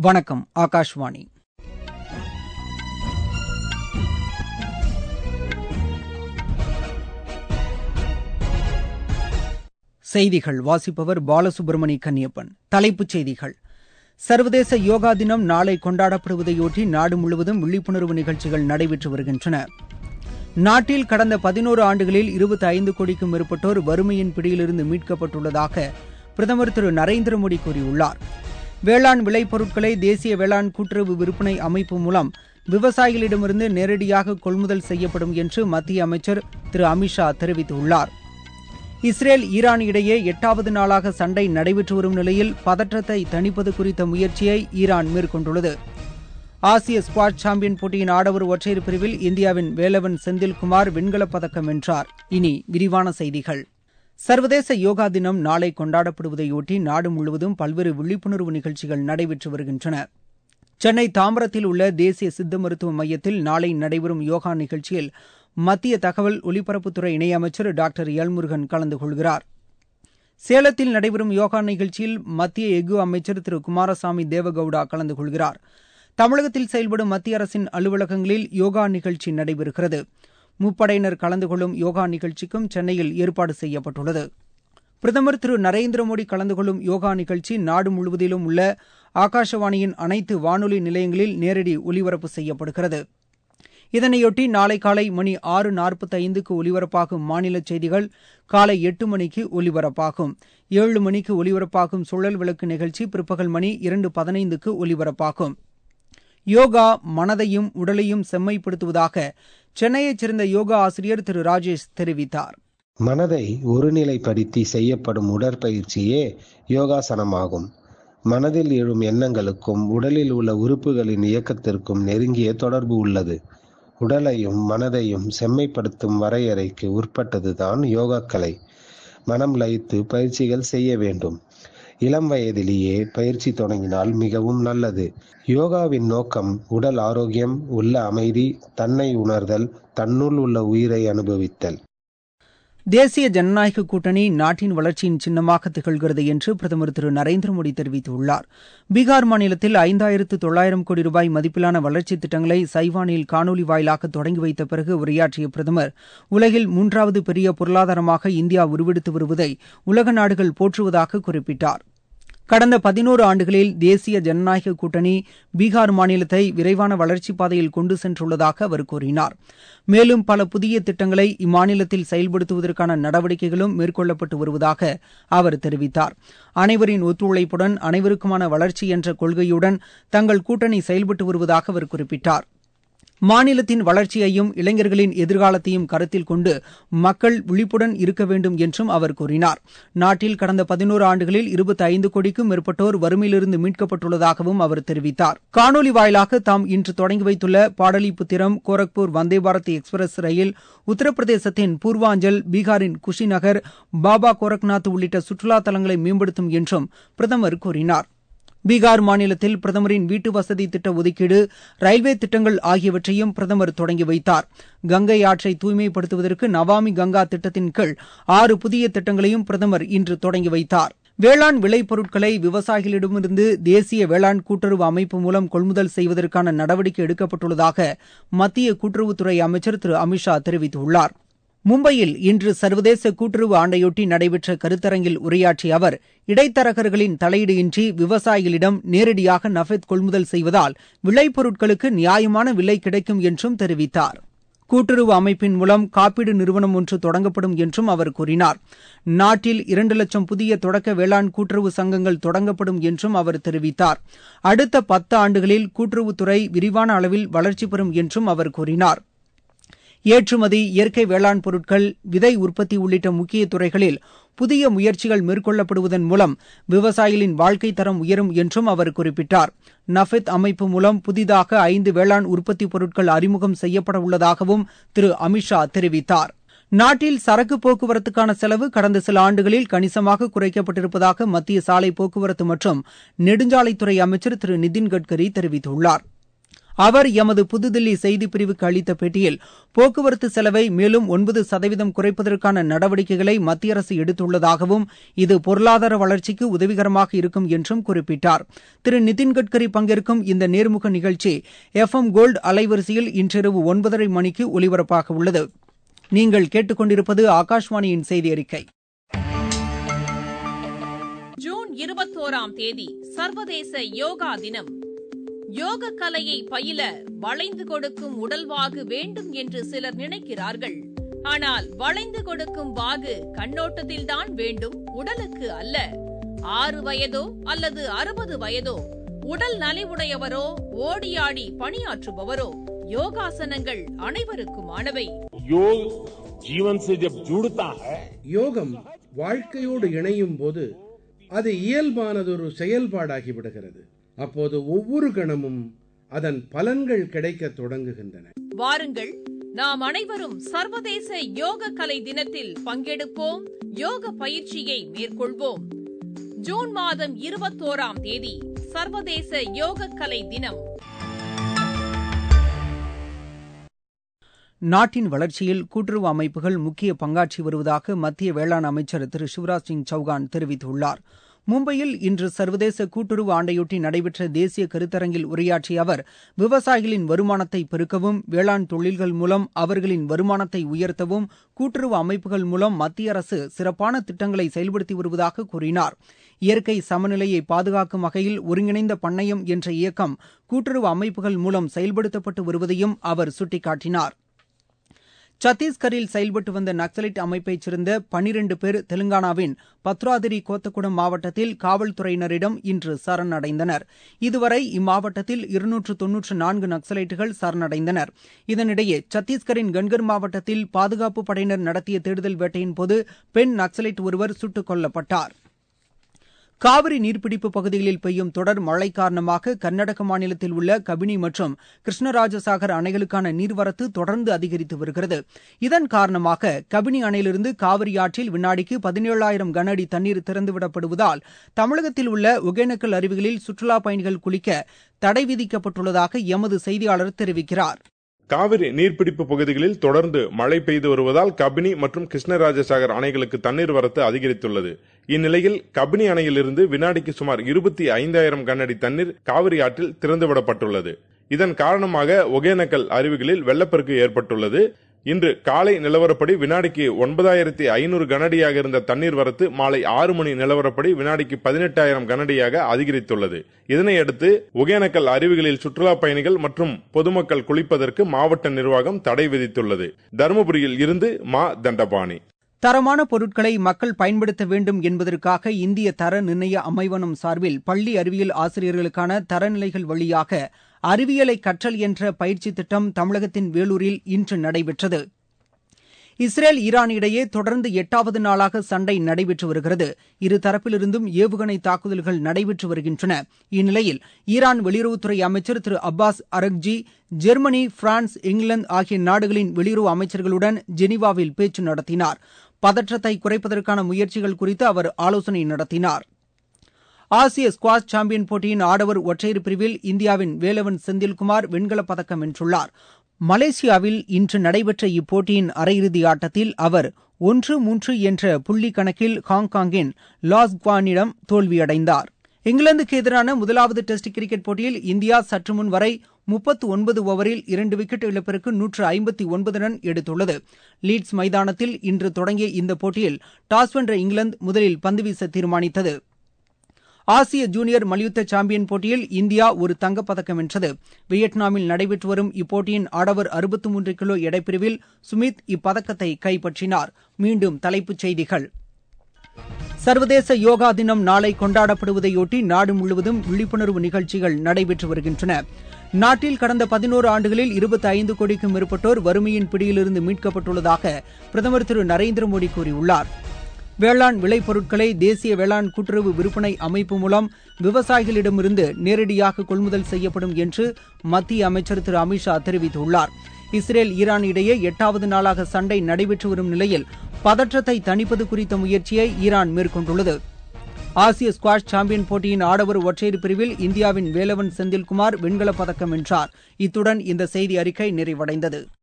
வணக்கம் ஆகாஷ்வாணி செய்திகள் வாசிப்பவர் பாலசுப்ரமணி கன்னியப்பன் தலைப்புச் செய்திகள் சர்வதேச யோகா தினம் நாளை கொண்டாடப்படுவதையொட்டி நாடு முழுவதும் விழிப்புணர்வு நிகழ்ச்சிகள் நடைபெற்று வருகின்றன நாட்டில் கடந்த பதினோரு ஆண்டுகளில் இருபத்தி ஐந்து கோடிக்கும் மேற்பட்டோர் வறுமையின் பிடியிலிருந்து மீட்கப்பட்டுள்ளதாக பிரதமர் திரு நரேந்திர மோடி கூறியுள்ளார் வேளாண் விளைபொருட்களை தேசிய வேளாண் கூட்டுறவு விற்பனை அமைப்பு மூலம் விவசாயிகளிடமிருந்து நேரடியாக கொள்முதல் செய்யப்படும் என்று மத்திய அமைச்சர் திரு அமித்ஷா தெரிவித்துள்ளார் இஸ்ரேல் ஈரான் இடையே எட்டாவது நாளாக சண்டை நடைபெற்று வரும் நிலையில் பதற்றத்தை தணிப்பது குறித்த முயற்சியை ஈரான் மேற்கொண்டுள்ளது ஆசிய ஸ்குவாட் சாம்பியன் போட்டியின் ஆடவர் ஒற்றையர் பிரிவில் இந்தியாவின் வேலவன் செந்தில்குமார் வெண்கலப் பதக்கம் வென்றார் இனி விரிவான செய்திகள் சர்வதேச யோகா தினம் நாளை கொண்டாடப்படுவதையொட்டி நாடு முழுவதும் பல்வேறு விழிப்புணர்வு நிகழ்ச்சிகள் நடைபெற்று வருகின்றன சென்னை தாம்பரத்தில் உள்ள தேசிய சித்த மருத்துவ மையத்தில் நாளை நடைபெறும் யோகா நிகழ்ச்சியில் மத்திய தகவல் ஒலிபரப்புத்துறை இணையமைச்சர் டாக்டர் எல்முருகன் கலந்து கொள்கிறார் சேலத்தில் நடைபெறும் யோகா நிகழ்ச்சியில் மத்திய எஃகு அமைச்சர் திரு குமாரசாமி தேவகவுடா கலந்து கொள்கிறார் தமிழகத்தில் செயல்படும் மத்திய அரசின் அலுவலகங்களில் யோகா நிகழ்ச்சி நடைபெறுகிறது முப்படையினர் கலந்து கொள்ளும் யோகா நிகழ்ச்சிக்கும் சென்னையில் ஏற்பாடு செய்யப்பட்டுள்ளது பிரதமர் திரு நரேந்திர மோடி கலந்து கொள்ளும் யோகா நிகழ்ச்சி நாடு முழுவதிலும் உள்ள ஆகாஷவாணியின் அனைத்து வானொலி நிலையங்களில் நேரடி ஒலிபரப்பு செய்யப்படுகிறது இதனையொட்டி நாளை காலை மணி ஆறு நாற்பத்தி ஐந்துக்கு ஒலிபரப்பாகும் மாநில செய்திகள் காலை எட்டு மணிக்கு ஒலிபரப்பாகும் ஏழு மணிக்கு ஒலிபரப்பாகும் சுழல் விளக்கு நிகழ்ச்சி பிற்பகல் மணி இரண்டு பதினைந்துக்கு ஒலிபரப்பாகும் யோகா மனதையும் உடலையும் செம்மைப்படுத்துவதாக சென்னையைச் சேர்ந்த யோகா ஆசிரியர் திரு ராஜேஷ் தெரிவித்தார் மனதை ஒருநிலைப்படுத்தி செய்யப்படும் உடற்பயிற்சியே யோகாசனமாகும் மனதில் எழும் எண்ணங்களுக்கும் உடலில் உள்ள உறுப்புகளின் இயக்கத்திற்கும் நெருங்கிய தொடர்பு உள்ளது உடலையும் மனதையும் செம்மைப்படுத்தும் வரையறைக்கு உட்பட்டதுதான் யோகாக்கலை மனம் லயித்து பயிற்சிகள் செய்ய வேண்டும் இளம் வயதிலேயே பயிற்சி தொடங்கினால் மிகவும் நல்லது யோகாவின் நோக்கம் உடல் ஆரோக்கியம் உள்ள அமைதி தன்னை உணர்தல் தன்னுள் உள்ள உயிரை அனுபவித்தல் தேசிய ஜனநாயக கூட்டணி நாட்டின் வளர்ச்சியின் சின்னமாக திகழ்கிறது என்று பிரதமர் திரு நரேந்திர மோடி தெரிவித்துள்ளார் பீகார் மாநிலத்தில் ஐந்தாயிரத்து தொள்ளாயிரம் கோடி ரூபாய் மதிப்பிலான வளர்ச்சித் திட்டங்களை சைவானில் காணொலி வாயிலாக தொடங்கி வைத்த பிறகு உரையாற்றிய பிரதமர் உலகில் மூன்றாவது பெரிய பொருளாதாரமாக இந்தியா உருவெடுத்து வருவதை உலக நாடுகள் போற்றுவதாக குறிப்பிட்டார் கடந்த பதினோரு ஆண்டுகளில் தேசிய ஜனநாயக கூட்டணி பீகார் மாநிலத்தை விரைவான வளர்ச்சிப் பாதையில் கொண்டு சென்றுள்ளதாக அவர் கூறினார் மேலும் பல புதிய திட்டங்களை இம்மாநிலத்தில் செயல்படுத்துவதற்கான நடவடிக்கைகளும் மேற்கொள்ளப்பட்டு வருவதாக அவர் தெரிவித்தார் அனைவரின் ஒத்துழைப்புடன் அனைவருக்குமான வளர்ச்சி என்ற கொள்கையுடன் தங்கள் கூட்டணி செயல்பட்டு வருவதாக அவர் குறிப்பிட்டார் மாநிலத்தின் வளர்ச்சியையும் இளைஞர்களின் எதிர்காலத்தையும் கருத்தில் கொண்டு மக்கள் விழிப்புடன் இருக்க வேண்டும் என்றும் அவர் கூறினார் நாட்டில் கடந்த பதினோரு ஆண்டுகளில் இருபத்தி ஐந்து கோடிக்கும் மேற்பட்டோர் வறுமையிலிருந்து மீட்கப்பட்டுள்ளதாகவும் அவர் தெரிவித்தார் காணொலி வாயிலாக தாம் இன்று தொடங்கி வைத்துள்ள பாடலிபுத்திரம் கோரக்பூர் வந்தே பாரத் எக்ஸ்பிரஸ் ரயில் உத்தரப்பிரதேசத்தின் பூர்வாஞ்சல் பீகாரின் குஷிநகர் பாபா கோரக்நாத் உள்ளிட்ட சுற்றுலா தலங்களை மேம்படுத்தும் என்றும் பிரதமர் கூறினார் பீகார் மாநிலத்தில் பிரதமரின் வீட்டு வசதி திட்ட ஒதுக்கீடு ரயில்வே திட்டங்கள் ஆகியவற்றையும் பிரதமர் தொடங்கி வைத்தார் கங்கை ஆற்றை தூய்மைப்படுத்துவதற்கு நவாமி கங்கா திட்டத்தின் கீழ் ஆறு புதிய திட்டங்களையும் பிரதமர் இன்று தொடங்கி வைத்தார் வேளாண் விளைபொருட்களை விவசாயிகளிடமிருந்து தேசிய வேளாண் கூட்டுறவு அமைப்பு மூலம் கொள்முதல் செய்வதற்கான நடவடிக்கை எடுக்கப்பட்டுள்ளதாக மத்திய கூட்டுறவுத்துறை அமைச்சர் திரு அமித்ஷா தெரிவித்துள்ளார் மும்பையில் இன்று சர்வதேச கூட்டுறவு ஆண்டையொட்டி நடைபெற்ற கருத்தரங்கில் உரையாற்றிய அவர் இடைத்தரகர்களின் தலையீடு இன்றி விவசாயிகளிடம் நேரடியாக நஃபெத் கொள்முதல் செய்வதால் விளைபொருட்களுக்கு நியாயமான விலை கிடைக்கும் என்றும் தெரிவித்தார் கூட்டுறவு அமைப்பின் மூலம் காப்பீடு நிறுவனம் ஒன்று தொடங்கப்படும் என்றும் அவர் கூறினார் நாட்டில் இரண்டு லட்சம் புதிய தொடக்க வேளாண் கூட்டுறவு சங்கங்கள் தொடங்கப்படும் என்றும் அவர் தெரிவித்தார் அடுத்த பத்து ஆண்டுகளில் கூட்டுறவுத்துறை விரிவான அளவில் வளர்ச்சி பெறும் என்றும் அவர் கூறினார் ஏற்றுமதி இயற்கை வேளாண் பொருட்கள் விதை உற்பத்தி உள்ளிட்ட முக்கிய துறைகளில் புதிய முயற்சிகள் மேற்கொள்ளப்படுவதன் மூலம் விவசாயிகளின் வாழ்க்கை தரம் உயரும் என்றும் அவர் குறிப்பிட்டார் நஃபெத் அமைப்பு மூலம் புதிதாக ஐந்து வேளாண் உற்பத்தி பொருட்கள் அறிமுகம் செய்யப்பட உள்ளதாகவும் திரு அமித்ஷா தெரிவித்தார் நாட்டில் சரக்கு போக்குவரத்துக்கான செலவு கடந்த சில ஆண்டுகளில் கணிசமாக குறைக்கப்பட்டிருப்பதாக மத்திய சாலை போக்குவரத்து மற்றும் நெடுஞ்சாலைத்துறை அமைச்சர் திரு நிதின் கட்கரி தெரிவித்துள்ளார் அவர் எமது புதுதில்லி செய்திப்பிரிவுக்கு அளித்த பேட்டியில் போக்குவரத்து செலவை மேலும் ஒன்பது சதவீதம் குறைப்பதற்கான நடவடிக்கைகளை மத்திய அரசு எடுத்துள்ளதாகவும் இது பொருளாதார வளர்ச்சிக்கு உதவிகரமாக இருக்கும் என்றும் குறிப்பிட்டார் திரு நிதின் கட்கரி பங்கேற்கும் இந்த நேர்முக நிகழ்ச்சி எஃப் எம் கோல்டு அலைவரிசையில் இன்றிரவு ஒன்பதரை மணிக்கு ஒலிபரப்பாக உள்ளது நீங்கள் கேட்டுக்கொண்டிருப்பது ஆகாஷ்வாணியின் செய்தி அறிக்கை ஜூன் இருபத்தோராம் தேதி சர்வதேச யோகா தினம் யோக கலையை பயில வளைந்து கொடுக்கும் உடல்வாகு வேண்டும் என்று சிலர் நினைக்கிறார்கள் ஆனால் வளைந்து கொடுக்கும் வாகு கண்ணோட்டத்தில்தான் வேண்டும் உடலுக்கு அல்ல ஆறு வயதோ அல்லது அறுபது வயதோ உடல் நலிவுடையவரோ ஓடியாடி பணியாற்றுபவரோ யோகாசனங்கள் அனைவருக்குமானவை योग जीवन से जब जुड़ता है யோகம் வாழ்க்கையோடு இணையும் போது அது இயல்பானதொரு செயல்பாடாகி விடுகிறது அப்போது ஒவ்வொரு கணமும் அதன் பலன்கள் கிடைக்கத் தொடங்குகின்றன வாருங்கள் நாம் அனைவரும் சர்வதேச யோக கலை தினத்தில் பங்கெடுப்போம் யோக பயிற்சியை மேற்கொள்வோம் ஜூன் மாதம் இருபத்தோராம் தேதி சர்வதேச யோக கலை தினம் நாட்டின் வளர்ச்சியில் கூட்டுறவு அமைப்புகள் முக்கிய பங்காற்றி வருவதாக மத்திய வேளாண் அமைச்சர் திரு சிவராஜ் சிங் சௌகான் தெரிவித்துள்ளார் மும்பையில் இன்று சர்வதேச கூட்டுறவு ஆண்டையொட்டி நடைபெற்ற தேசிய கருத்தரங்கில் உரையாற்றிய அவர் விவசாயிகளின் வருமானத்தை பெருக்கவும் வேளாண் தொழில்கள் மூலம் அவர்களின் வருமானத்தை உயர்த்தவும் கூட்டுறவு அமைப்புகள் மூலம் மத்திய அரசு சிறப்பான திட்டங்களை செயல்படுத்தி வருவதாக கூறினார் இயற்கை சமநிலையை பாதுகாக்கும் வகையில் ஒருங்கிணைந்த பண்ணையம் என்ற இயக்கம் கூட்டுறவு அமைப்புகள் மூலம் செயல்படுத்தப்பட்டு வருவதையும் அவர் சுட்டிக்காட்டினார் சத்தீஸ்கரில் செயல்பட்டு வந்த நக்சலைட் அமைப்பைச் சேர்ந்த பனிரண்டு பேர் தெலுங்கானாவின் பத்ராதிரி கோத்தகுடம் மாவட்டத்தில் காவல்துறையினரிடம் இன்று சரணடைந்தனர் இதுவரை இம்மாவட்டத்தில் இருநூற்று தொன்னூற்று நான்கு நக்சலைட்டுகள் சரணடைந்தனர் இதனிடையே சத்தீஸ்கரின் கன்கர் மாவட்டத்தில் பாதுகாப்பு படையினர் நடத்திய தேடுதல் வேட்டையின் போது பெண் நக்சலைட் ஒருவர் சுட்டுக் கொல்லப்பட்டார் காவிரி நீர்பிடிப்பு பகுதிகளில் பெய்யும் தொடர் மழை காரணமாக கர்நாடக மாநிலத்தில் உள்ள கபினி மற்றும் கிருஷ்ணராஜசாகர் அணைகளுக்கான நீர்வரத்து தொடர்ந்து அதிகரித்து வருகிறது இதன் காரணமாக கபினி அணையிலிருந்து காவிரி ஆற்றில் வினாடிக்கு பதினேழாயிரம் கன அடி தண்ணீர் திறந்துவிடப்படுவதால் தமிழகத்தில் உள்ள ஒகேனக்கல் அருவிகளில் சுற்றுலாப் பயணிகள் குளிக்க தடை விதிக்கப்பட்டுள்ளதாக எமது செய்தியாளர் தெரிவிக்கிறார் காவிரி நீர்பிடிப்பு பகுதிகளில் தொடர்ந்து மழை பெய்து வருவதால் கபினி மற்றும் கிருஷ்ணராஜசாகர் அணைகளுக்கு தண்ணீர் வரத்து அதிகரித்துள்ளது இந்நிலையில் கபினி அணையிலிருந்து வினாடிக்கு சுமார் இருபத்தி ஐந்தாயிரம் கனஅடி தண்ணீர் காவிரி ஆற்றில் திறந்துவிடப்பட்டுள்ளது இதன் காரணமாக ஒகேனக்கல் அருவிகளில் வெள்ளப்பெருக்கு ஏற்பட்டுள்ளது இன்று காலை நிலவரப்படி வினாடிக்கு ஒன்பதாயிரத்தி ஐநூறு கனடியாக இருந்த தண்ணீர் வரத்து மாலை ஆறு மணி நிலவரப்படி வினாடிக்கு பதினெட்டாயிரம் கனடியாக அதிகரித்துள்ளது இதனையடுத்து ஒகேனக்கல் அருவிகளில் சுற்றுலா பயணிகள் மற்றும் பொதுமக்கள் குளிப்பதற்கு மாவட்ட நிர்வாகம் தடை விதித்துள்ளது தருமபுரியில் இருந்து மா தண்டபாணி தரமான பொருட்களை மக்கள் பயன்படுத்த வேண்டும் என்பதற்காக இந்திய தர நிர்ணய அமைவனம் சார்பில் பள்ளி அறிவியல் ஆசிரியர்களுக்கான தரநிலைகள் வழியாக அறிவியலை கற்றல் என்ற பயிற்சி திட்டம் தமிழகத்தின் வேலூரில் இன்று நடைபெற்றது இஸ்ரேல் ஈரான் இடையே தொடர்ந்து எட்டாவது நாளாக சண்டை நடைபெற்று வருகிறது இரு தரப்பிலிருந்தும் ஏவுகணை தாக்குதல்கள் நடைபெற்று வருகின்றன இந்நிலையில் ஈரான் வெளியுறவுத்துறை அமைச்சர் Thiru Abbas Araghchi Germany France England ஆகிய நாடுகளின் வெளியுறவு அமைச்சர்களுடன் ஜெனீவாவில் பேச்சு நடத்தினார் பதற்றத்தை குறைப்பதற்கான முயற்சிகள் குறித்து அவர் ஆலோசனை நடத்தினார் ஆசிய ஸ்குவாஷ் சாம்பியன் போட்டியின் ஆடவர் ஒற்றையர் பிரிவில் இந்தியாவின் வேலவன் செந்தில்குமார் வெண்கலப் பதக்கம் வென்றுள்ளார் மலேசியாவில் இன்று நடைபெற்ற இப்போட்டியின் அரையிறுதி ஆட்டத்தில் அவர் ஒன்று மூன்று என்ற புள்ளி கணக்கில் ஹாங்காங்கின் லாஸ் குவானிடம் தோல்வியடைந்தார் இங்கிலாந்துக்கு எதிரான முதலாவது டெஸ்ட் கிரிக்கெட் போட்டியில் இந்தியா சற்று முன் வரை முப்பத்து ஒன்பது ஓவரில் இரண்டு விக்கெட் இழப்பிற்கு நூற்று ஐம்பத்தி ஒன்பது ரன் எடுத்துள்ளது லீட்ஸ் மைதானத்தில் இன்று தொடங்கிய இந்த போட்டியில் டாஸ் வென்ற இங்கிலாந்து முதலில் பந்து வீச தீர்மானித்தது ஆசிய ஜூனியர் மல்யுத்த சாம்பியன் போட்டியில் இந்தியா ஒரு தங்கப்பதக்கம் வென்றது வியட்நாமில் நடைபெற்று வரும் இப்போட்டியின் ஆடவர் அறுபத்து மூன்று கிலோ எடைப்பிரிவில் சுமித் இப்பதக்கத்தை கைப்பற்றினார் மீண்டும் தலைப்புச் செய்திகள் சர்வதேச யோகா தினம் நாளை கொண்டாடப்படுவதையொட்டி நாடு முழுவதும் விழிப்புணர்வு நிகழ்ச்சிகள் நடைபெற்று வருகின்றன நாட்டில் கடந்த பதினோரு ஆண்டுகளில் இருபத்தி ஐந்து கோடிக்கும் மேற்பட்டோர் வறுமையின் பிடியிலிருந்து மீட்கப்பட்டுள்ளதாக பிரதமர் திரு நரேந்திர மோடி கூறியுள்ளார் வேளாண் விளைபொருட்களை தேசிய வேளாண் கூட்டுறவு விற்பனை அமைப்பு மூலம் விவசாயிகளிடமிருந்து நேரடியாக கொள்முதல் செய்யப்படும் என்று மத்திய அமைச்சர் திரு அமித்ஷா தெரிவித்துள்ளார் இஸ்ரேல் ஈரான் இடையே எட்டாவது நாளாக சண்டை நடைபெற்று வரும் நிலையில் பதற்றத்தை தணிப்பது குறித்த முயற்சியை ஈரான் மேற்கொண்டுள்ளது ஆசிய ஸ்குவாஷ் சாம்பியன் போட்டியின் ஆடவர் ஒற்றையர் பிரிவில் இந்தியாவின் வேலவன் செந்தில்குமார் வெண்கலப் பதக்கம் வென்றார் இத்துடன் இந்த செய்தி அறிக்கை நிறைவடைந்தது